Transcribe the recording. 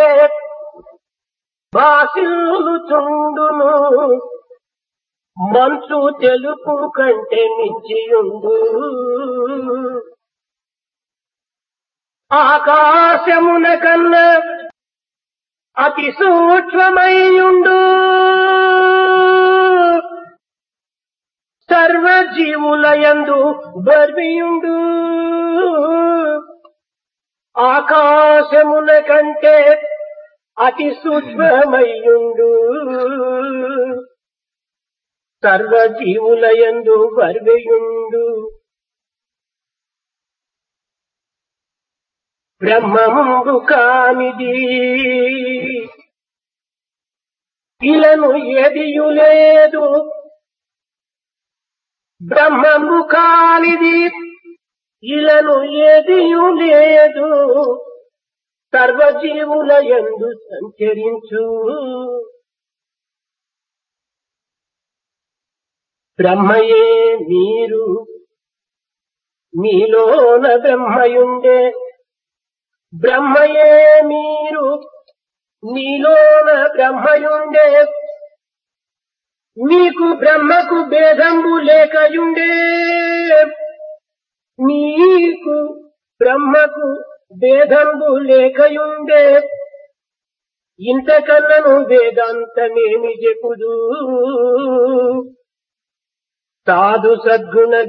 బాసిల్లు చుండును మంచు తెలుపు కంటే నిచ్చియుండు ఆకాశమున కన్నా అతి సూక్ష్మమయ్యుండు సర్వజీవులయందు బర్వియుండు ఆకాశమున కంటే అతి సూక్ష్మమయ్యుండు సర్వజీవులయందు బర్వియుండు బ్రహ్మముందు కానిది ఇలను ఎదియు లేదు బ్రహ్మము కానిది ఇలను ఎదియు లేదు సర్వజీవుల ఎందు సంచరించు బ్రహ్మయే మీరు మీలోన బ్రహ్మయుండే బ్రహ్మయే మీరు మీలోన బ్రహ్మయుండే మీకు బ్రహ్మకు భేదంబు లేకయుండే మీకు బ్రహ్మకు భేదంబు లేకయుండే ఇంతకన్నను వేదాంతమేమి చెప్పుదు సాధు సద్గుణ